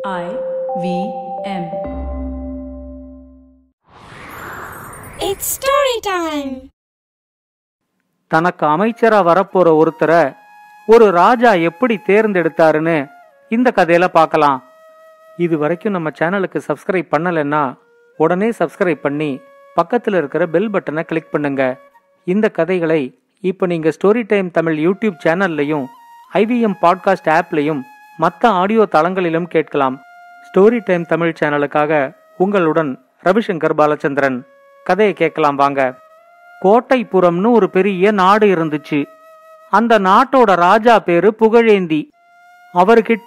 I V M. It's story time. தனக்கு அமைச்சரா வரப்போற ஒருத்தரை ஒரு ராஜா எப்படி தேர்ந்தெடுத்தாருன்னு இந்த கதையில பார்க்கலாம் இது வரைக்கும் நம்ம சேனலுக்கு சப்ஸ்கிரைப் பண்ணலைன்னா உடனே சப்ஸ்கிரைப் பண்ணி பக்கத்துல இருக்கிற பெல் பட்டனை கிளிக் பண்ணுங்க இந்த கதைகளை இப்போ நீங்க ஸ்டோரி டைம் தமிழ் யூடியூப் சேனல்லையும் ஐவிஎம் பாட்காஸ்ட் ஆப்லையும் மற்ற ஆடியோ தளங்களிலும் கேட்கலாம் ஸ்டோரி டைம் தமிழ் சேனலுக்காக உங்களுடன் ரவிசங்கர் பாலச்சந்திரன் கதையை கேட்கலாம் வாங்க கோட்டைப்புறம்னு ஒரு பெரிய நாடு இருந்துச்சு அந்த நாட்டோட ராஜா பேரு புகழேந்தி அவர்கிட்ட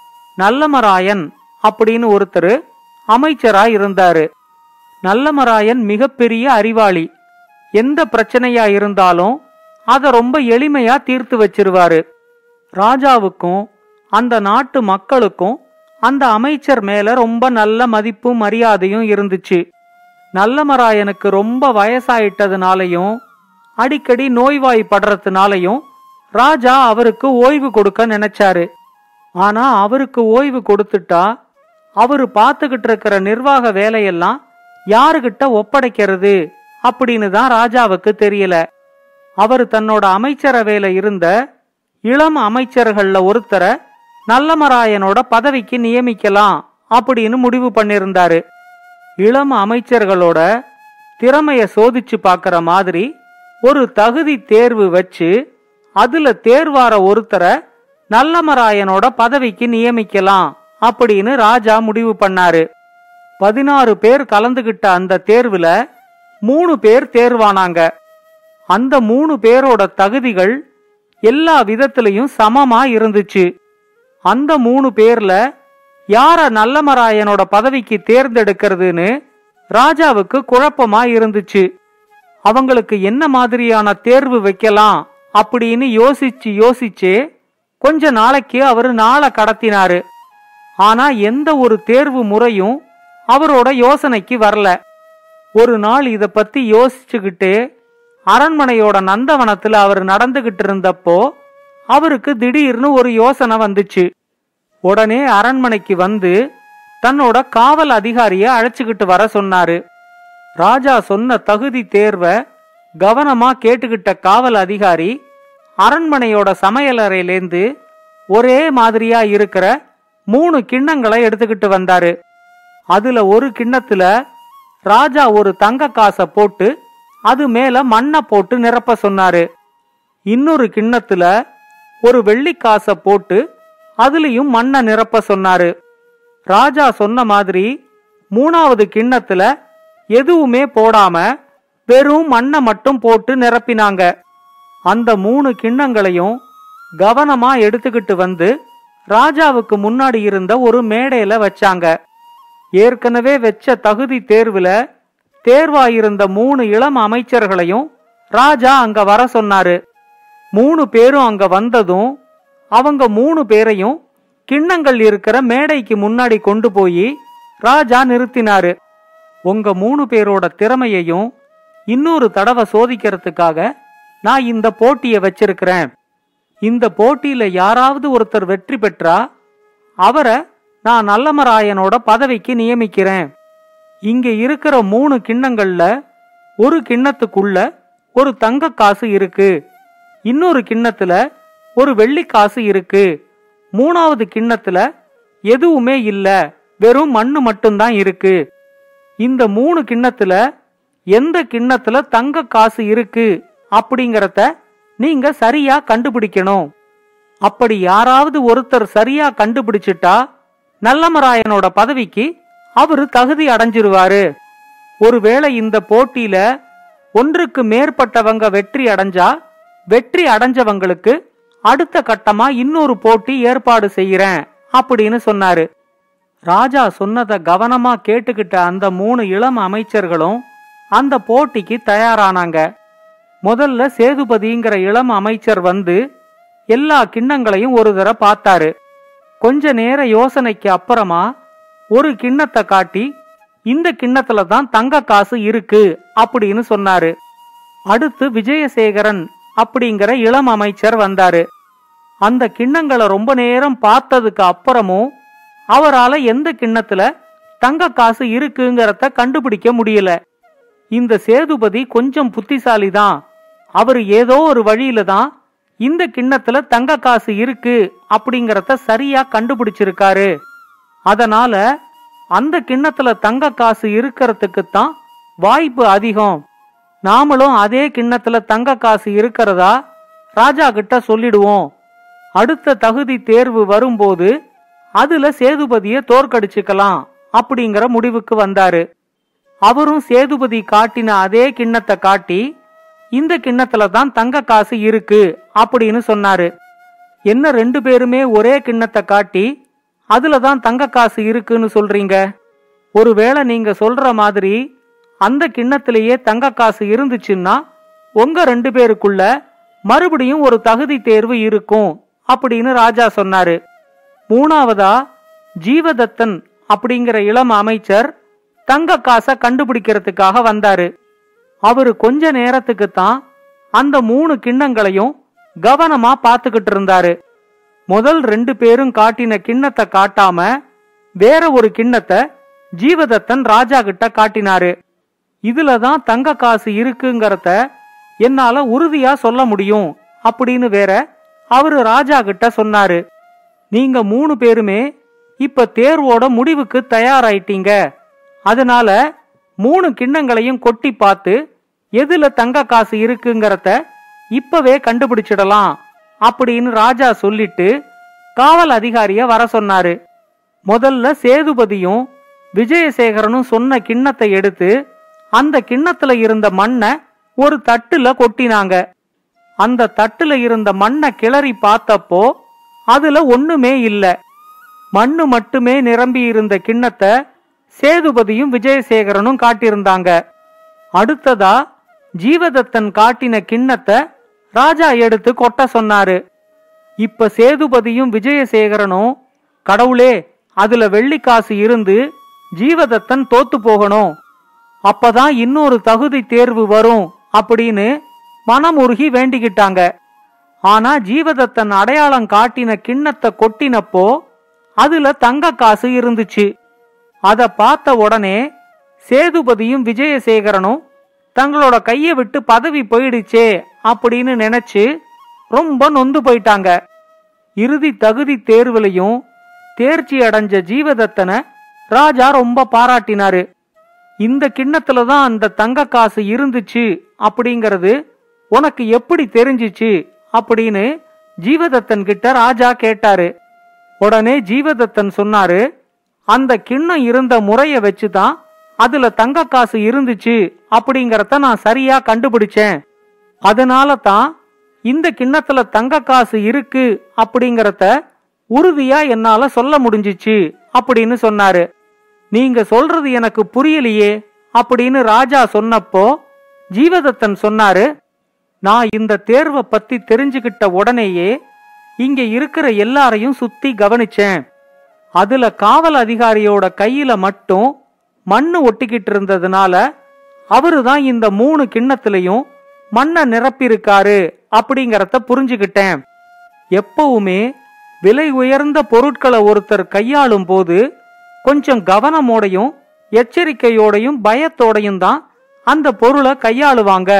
நல்லமராயன் அப்படின்னு ஒருத்தர் அமைச்சரா இருந்தாரு நல்லமராயன் மிகப்பெரிய அறிவாளி எந்த பிரச்சனையா இருந்தாலும் அத ரொம்ப எளிமையா தீர்த்து வச்சிருவாரு ராஜாவுக்கும் அந்த நாட்டு மக்களுக்கும் அந்த அமைச்சர் மேல ரொம்ப நல்ல மதிப்பும் மரியாதையும் இருந்துச்சு நல்லமராயனுக்கு ரொம்ப வயசாயிட்டதுனாலையும் அடிக்கடி நோய்வாய்ப்படுறதுனாலையும் ராஜா அவருக்கு ஓய்வு கொடுக்க நினைச்சாரு ஆனா அவருக்கு ஓய்வு கொடுத்துட்டா அவரு பார்த்துக்கிட்டு இருக்கிற நிர்வாக வேலையெல்லாம் யாருகிட்ட ஒப்படைக்கிறது அப்படின்னு தான் ராஜாவுக்கு தெரியல அவர் தன்னோட அமைச்சரவையில இருந்த இளம் அமைச்சர்கள்ல ஒருத்தரை நல்லமராயனோட பதவிக்கு நியமிக்கலாம் அப்படின்னு முடிவு பண்ணிருந்தாரு இளம் அமைச்சர்களோட திறமைய சோதிச்சு பார்க்கற மாதிரி ஒரு தகுதி தேர்வு வச்சு அதுல தேர்வார ஒருத்தரை நல்லமராயனோட பதவிக்கு நியமிக்கலாம் அப்படின்னு ராஜா முடிவு பண்ணாரு பதினாறு பேர் கலந்துகிட்ட அந்த தேர்வுல மூணு பேர் தேர்வானாங்க அந்த மூணு பேரோட தகுதிகள் எல்லா விதத்திலையும் சமமா இருந்துச்சு அந்த மூணு பேர்ல யார நல்லமராயனோட பதவிக்கு தேர்ந்தெடுக்கிறதுன்னு ராஜாவுக்கு குழப்பமா இருந்துச்சு அவங்களுக்கு என்ன மாதிரியான தேர்வு வைக்கலாம் அப்படின்னு யோசிச்சு யோசிச்சு கொஞ்ச நாளைக்கு அவரு நாளை கடத்தினாரு ஆனா எந்த ஒரு தேர்வு முறையும் அவரோட யோசனைக்கு வரல ஒரு நாள் இத பத்தி யோசிச்சுக்கிட்டு அரண்மனையோட நந்தவனத்துல அவர் நடந்துகிட்டு இருந்தப்போ அவருக்கு திடீர்னு ஒரு யோசனை வந்துச்சு உடனே அரண்மனைக்கு வந்து தன்னோட காவல் அதிகாரிய அழைச்சுக்கிட்டு வர சொன்னாரு ராஜா சொன்ன தகுதி தேர்வை கவனமா கேட்டுக்கிட்ட காவல் அதிகாரி அரண்மனையோட சமையலறையிலேந்து ஒரே மாதிரியா இருக்கிற மூணு கிண்ணங்களை எடுத்துக்கிட்டு வந்தாரு அதுல ஒரு கிண்ணத்துல ராஜா ஒரு தங்க காசை போட்டு அது மேல மண்ணை போட்டு நிரப்ப சொன்னாரு இன்னொரு கிண்ணத்துல ஒரு வெள்ளி காசை போட்டு அதுலயும் மண்ணை நிரப்ப சொன்னாரு ராஜா சொன்ன மாதிரி மூணாவது கிண்ணத்துல எதுவுமே போடாம வெறும் மண்ணை மட்டும் போட்டு நிரப்பினாங்க அந்த மூணு கிண்ணங்களையும் கவனமா எடுத்துக்கிட்டு வந்து ராஜாவுக்கு முன்னாடி இருந்த ஒரு மேடையில வச்சாங்க ஏற்கனவே வச்ச தகுதி தேர்வுல தேர்வாயிருந்த மூணு இளம் அமைச்சர்களையும் ராஜா அங்க வர சொன்னாரு மூணு பேரும் அங்க வந்ததும் அவங்க மூணு பேரையும் கிண்ணங்கள் இருக்கிற மேடைக்கு முன்னாடி கொண்டு போய் ராஜா நிறுத்தினாரு உங்க மூணு பேரோட திறமையையும் இன்னொரு தடவை சோதிக்கிறதுக்காக நான் இந்த போட்டிய வச்சிருக்கிறேன் இந்த போட்டியில யாராவது ஒருத்தர் வெற்றி பெற்றா அவரை நான் நல்லமராயனோட பதவிக்கு நியமிக்கிறேன் இங்க இருக்கிற மூணு கிண்ணங்கள்ல ஒரு கிண்ணத்துக்குள்ள ஒரு தங்க காசு இருக்கு இன்னொரு கிண்ணத்துல ஒரு வெள்ளி காசு இருக்கு மூணாவது கிண்ணத்துல எதுவுமே இல்ல வெறும் மண்ணு மட்டும்தான் இருக்கு இந்த மூணு கிண்ணத்துல எந்த கிண்ணத்துல தங்க காசு இருக்கு அப்படிங்கறத நீங்க சரியா கண்டுபிடிக்கணும் அப்படி யாராவது ஒருத்தர் சரியா கண்டுபிடிச்சிட்டா நல்லமராயனோட பதவிக்கு அவரு தகுதி அடைஞ்சிருவாரு ஒருவேளை இந்த போட்டியில ஒன்றுக்கு மேற்பட்டவங்க வெற்றி அடைஞ்சா வெற்றி அடைஞ்சவங்களுக்கு அடுத்த கட்டமா இன்னொரு போட்டி ஏற்பாடு செய்யறேன் அப்படின்னு சொன்னாரு ராஜா சொன்னதை கவனமா கேட்டுக்கிட்ட அந்த மூணு இளம் அமைச்சர்களும் அந்த போட்டிக்கு தயாரானாங்க முதல்ல சேதுபதிங்கிற இளம் அமைச்சர் வந்து எல்லா கிண்ணங்களையும் ஒரு தடவை பார்த்தாரு கொஞ்ச நேர யோசனைக்கு அப்புறமா ஒரு கிண்ணத்தை காட்டி இந்த கிண்ணத்துல தான் தங்க காசு இருக்கு அப்படின்னு சொன்னாரு அடுத்து விஜயசேகரன் அப்படிங்கிற இளம் அமைச்சர் வந்தாரு அந்த கிண்ணங்களை ரொம்ப நேரம் பார்த்ததுக்கு அப்புறமும் அவரால எந்த கிண்ணத்துல தங்க காசு இருக்குங்கிறத கண்டுபிடிக்க முடியல இந்த சேதுபதி கொஞ்சம் புத்திசாலி தான் அவர் ஏதோ ஒரு வழியில தான் இந்த கிண்ணத்துல தங்க காசு இருக்கு அப்படிங்கறத சரியா கண்டுபிடிச்சிருக்காரு அதனால அந்த கிண்ணத்துல தங்க காசு இருக்கிறதுக்கு தான் வாய்ப்பு அதிகம் நாமளும் அதே கிண்ணத்துல தங்க காசு இருக்கிறதா ராஜா கிட்ட சொல்லிடுவோம் அடுத்த தகுதி தேர்வு வரும்போது அதுல சேதுபதிய தோற்கடிச்சுக்கலாம் அப்படிங்கிற முடிவுக்கு வந்தாரு அவரும் சேதுபதி காட்டின அதே கிண்ணத்தை காட்டி இந்த கிண்ணத்துல தான் தங்க காசு இருக்கு அப்படின்னு சொன்னாரு என்ன ரெண்டு பேருமே ஒரே கிண்ணத்தை காட்டி அதுல தான் தங்க காசு இருக்குன்னு சொல்றீங்க ஒருவேளை நீங்க சொல்ற மாதிரி அந்த கிண்ணத்திலேயே தங்க காசு இருந்துச்சுன்னா உங்க ரெண்டு பேருக்குள்ள மறுபடியும் ஒரு தகுதி தேர்வு இருக்கும் அப்படின்னு ராஜா சொன்னாரு மூணாவதா ஜீவதத்தன் அப்படிங்கிற இளம் அமைச்சர் தங்க காசை கண்டுபிடிக்கிறதுக்காக வந்தாரு அவரு கொஞ்ச நேரத்துக்கு தான் அந்த மூணு கிண்ணங்களையும் கவனமா பாத்துக்கிட்டு இருந்தாரு முதல் ரெண்டு பேரும் காட்டின கிண்ணத்தை காட்டாம வேற ஒரு கிண்ணத்தை ஜீவதத்தன் ராஜா கிட்ட காட்டினாரு இதுல தான் தங்க காசு இருக்குங்கறத என்னால உறுதியா சொல்ல முடியும் அப்படின்னு வேற அவரு ராஜா கிட்ட சொன்னாரு நீங்க மூணு பேருமே இப்ப தேர்வோட முடிவுக்கு தயாராயிட்டீங்க அதனால மூணு கிண்ணங்களையும் கொட்டி பார்த்து எதுல தங்க காசு இருக்குங்கறத இப்பவே கண்டுபிடிச்சிடலாம் அப்படின்னு ராஜா சொல்லிட்டு காவல் அதிகாரிய வர சொன்னாரு முதல்ல சேதுபதியும் விஜயசேகரனும் சொன்ன கிண்ணத்தை எடுத்து அந்த கிண்ணத்துல இருந்த மண்ணை ஒரு தட்டுல கொட்டினாங்க அந்த தட்டுல இருந்த மண்ணை கிளறி பார்த்தப்போ அதுல ஒண்ணுமே இல்ல மண்ணு மட்டுமே நிரம்பி இருந்த கிண்ணத்தை சேதுபதியும் விஜயசேகரனும் காட்டியிருந்தாங்க அடுத்ததா ஜீவதத்தன் காட்டின கிண்ணத்தை ராஜா எடுத்து கொட்ட சொன்னாரு இப்ப சேதுபதியும் விஜயசேகரனும் கடவுளே அதுல வெள்ளிக்காசு இருந்து ஜீவதத்தன் தோத்து போகணும் அப்பதான் இன்னொரு தகுதி தேர்வு வரும் அப்படின்னு மனமுருகி வேண்டிக்கிட்டாங்க ஆனா ஜீவதத்தன் அடையாளம் காட்டின கிண்ணத்தை கொட்டினப்போ அதுல தங்க காசு இருந்துச்சு அத பார்த்த உடனே சேதுபதியும் விஜயசேகரனும் தங்களோட கைய விட்டு பதவி போயிடுச்சே அப்படின்னு நினைச்சு ரொம்ப நொந்து போயிட்டாங்க இறுதி தகுதி தேர்வுலையும் தேர்ச்சி அடைஞ்ச ஜீவதத்தனை ராஜா ரொம்ப பாராட்டினாரு இந்த கிண்ணத்துல தான் அந்த தங்க காசு இருந்துச்சு அப்படிங்கறது உனக்கு எப்படி தெரிஞ்சிச்சு அப்படின்னு ஜீவதத்தன் கிட்ட ராஜா கேட்டாரு உடனே ஜீவதத்தன் சொன்னாரு அந்த கிண்ணம் இருந்த முறைய வச்சுதான் அதுல தங்க காசு இருந்துச்சு அப்படிங்கறத நான் சரியா கண்டுபிடிச்சேன் அதனால தான் இந்த கிண்ணத்துல தங்க காசு இருக்கு அப்படிங்கறத உறுதியா என்னால சொல்ல முடிஞ்சிச்சு அப்படின்னு சொன்னாரு நீங்க சொல்றது எனக்கு புரியலையே அப்படின்னு ராஜா சொன்னப்போ ஜீவதத்தன் சொன்னாரு நான் இந்த தேர்வை பத்தி தெரிஞ்சுக்கிட்ட உடனேயே இங்க இருக்கிற எல்லாரையும் சுத்தி கவனிச்சேன் அதுல காவல் அதிகாரியோட கையில மட்டும் மண்ணு ஒட்டிக்கிட்டு இருந்ததுனால அவரு தான் இந்த மூணு கிண்ணத்திலையும் மண்ணை நிரப்பியிருக்காரு அப்படிங்கறத புரிஞ்சுக்கிட்டேன் எப்பவுமே விலை உயர்ந்த பொருட்களை ஒருத்தர் கையாளும் போது கொஞ்சம் கவனமோடையும் எச்சரிக்கையோடையும் பயத்தோடையும் தான் அந்த பொருளை கையாளுவாங்க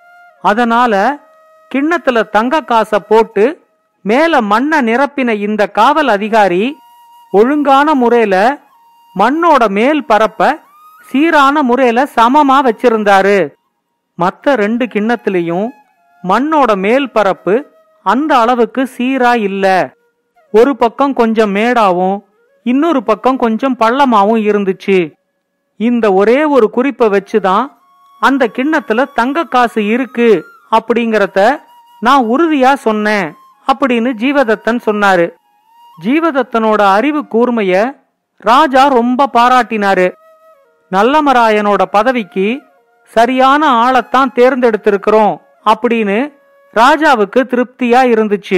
அதனால கிண்ணத்துல தங்க காசை போட்டு மேல மண்ணை நிரப்பின இந்த காவல் அதிகாரி ஒழுங்கான முறையில மண்ணோட மேல் பரப்ப சீரான முறையில சமமா வச்சிருந்தாரு மத்த ரெண்டு கிண்ணத்திலையும் மண்ணோட மேல் பரப்பு அந்த அளவுக்கு சீரா இல்ல ஒரு பக்கம் கொஞ்சம் மேடாவும் இன்னொரு பக்கம் கொஞ்சம் பள்ளமாவும் இருந்துச்சு இந்த ஒரே ஒரு குறிப்பை வச்சுதான் அந்த கிண்ணத்துல தங்க காசு இருக்கு அப்படிங்கறத நான் உறுதியா சொன்னேன் அப்படின்னு ஜீவதத்தன் சொன்னாரு ஜீவதத்தனோட அறிவு கூர்மைய ராஜா ரொம்ப பாராட்டினாரு நல்லமராயனோட பதவிக்கு சரியான ஆளைத்தான் தேர்ந்தெடுத்திருக்கிறோம் அப்படின்னு ராஜாவுக்கு திருப்தியா இருந்துச்சு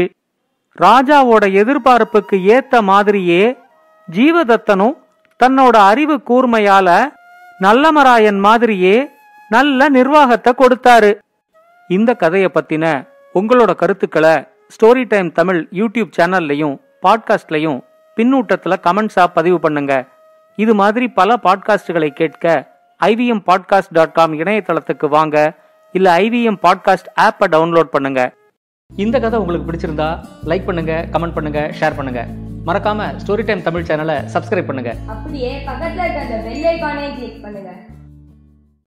ராஜாவோட எதிர்பார்ப்புக்கு ஏத்த மாதிரியே ஜீவதத்தனும் தன்னோட அறிவு கூர்மையால நல்லமராயன் மாதிரியே நல்ல நிர்வாகத்தை கொடுத்தாரு இந்த கதையை பத்தின உங்களோட கருத்துக்களை ஸ்டோரி டைம் தமிழ் யூடியூப் சேனல்லையும் பாட்காஸ்ட்லையும் பின்னூட்டத்துல கமெண்ட்ஸா பதிவு பண்ணுங்க இது மாதிரி பல பாட்காஸ்டுகளை கேட்க ஐவிஎம் பாட்காஸ்ட் டாட் காம் இணையதளத்துக்கு வாங்க இல்ல ஐவிஎம் பாட்காஸ்ட் ஆப்பை டவுன்லோட் பண்ணுங்க இந்த கதை உங்களுக்கு பிடிச்சிருந்தா லைக் பண்ணுங்க கமெண்ட் பண்ணுங்க ஷேர் பண்ணுங்க மறக்காம ஸ்டோரி டைம் தமிழ் சேனலை சப்ஸ்கிரைப் பண்ணுங்க அப்படியே பக்கத்துல இருக்க அந்த பெல் ஐகானையும் கிளிக் பண்ணுங்க